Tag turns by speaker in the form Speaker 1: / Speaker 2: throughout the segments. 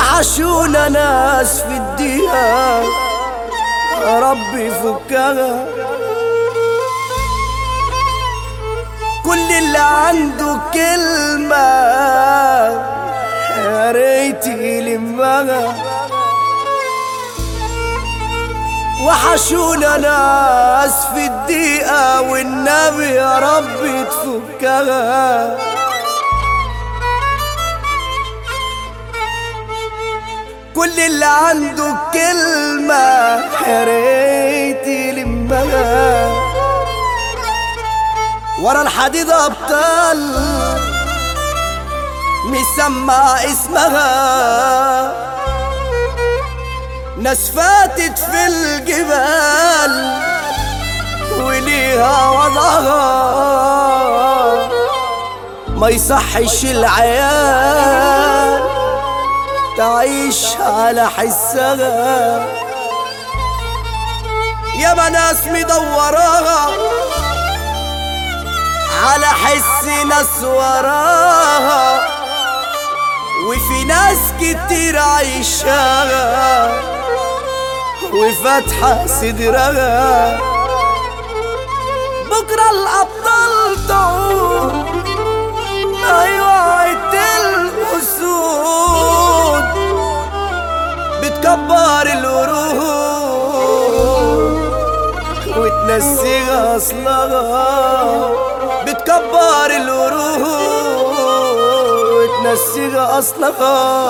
Speaker 1: وحشونا ناس في الدقيقة يا ربي فكها كل اللي عنده كلمة يا ريت يلمها وحشونا ناس في الدقيقة والنبي يا رب تفكها كل اللي عنده كلمة يا ريت يلمها ورا الحديد أبطال مسمى اسمها ناس فاتت في الجبال وليها وضعها ما يصحش العيال تعيش على حسها ياما ناس مدوراها على حس ناس وراها وفي ناس كتير عايشاها وفاتحة صدرها بكرة الأبطال تعود أيوة عيد الأسود بتكبر الورود وتنسيها أصلها بتكبر الورود وتنسيها أصلها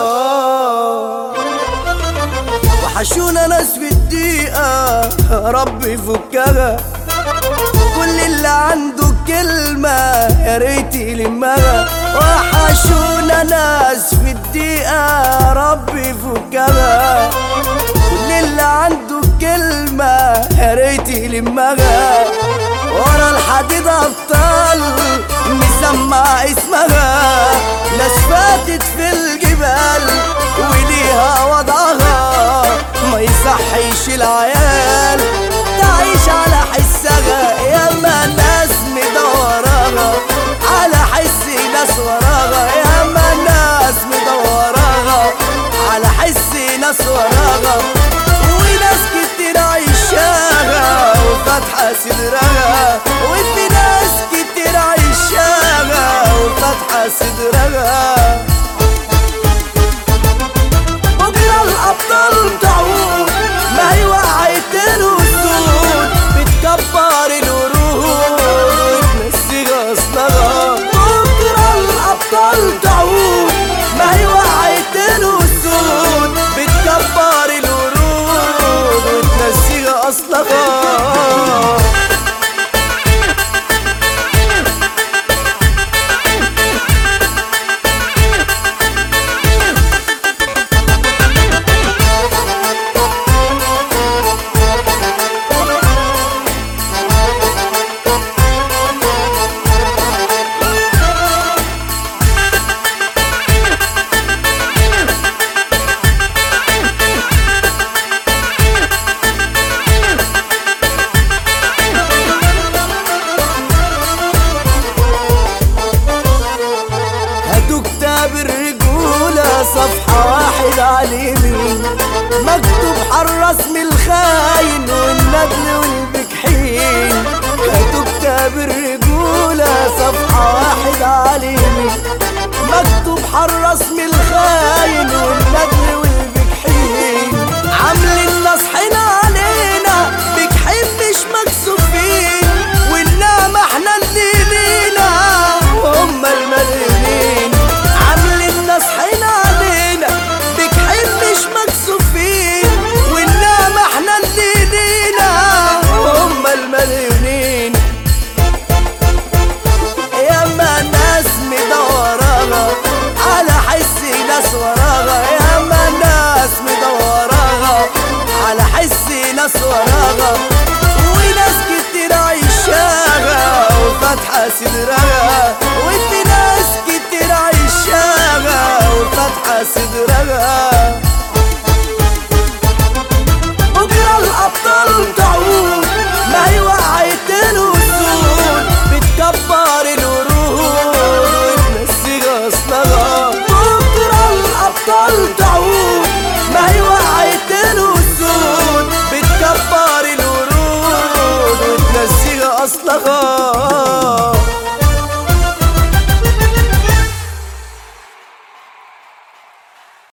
Speaker 1: وحشونا ناس في الدقيقة يا رب يفكها كل اللي عنده كلمة يا ريت يلمها وحشونا ناس في الدقيقة يا رب يفكها كل اللي عنده كلمة يا ريت يلمها ورا الحديد أبطال مسمى اسمها ناس فاتت في الجبال وليها وضعها ما يصحيش العيال تعيش على حسها ياما ناس مدوراها على حس ناس وراها ياما ناس مدوراها على حس ناس وراها وناس كتير عايشاها وفاتحة صدرها وفي ناس كتير عايشاها وفاتحة صدرها بكرة الأبطال تعود ما هي وقعت الوسود بتكبر الورود وتنسيها أصلها بكرة الأبطال تعود ما هي وقعت الوسود بتكبر الورود وتنسيها أصلها هاتوا كتاب الرجولة صفحة واحد على اليمين مكتوب حالرسم الخاين والندل والبجحين هاتوا كتاب الرجولة صفحة واحد على اليمين مكتوب حالرسم الخاين والندل والبجحين عاملين نصحنا علينا بجحين مش مكسوفين وانما احنا اللي لينا وهم المليانين عاملين نصحنا علينا بجحين مش مكسوفين وانما احنا اللي لينا وهم المليانين ياما ناس مدوراها على حس ناس وراها ياما ناس مدوراها على حس ناس وراها وناس كتير عايشاها وفاتحة صدرها وفي ناس كتير عايشاها وفاتحة صدرها بكرة الأبطال تعود ما هي وقعت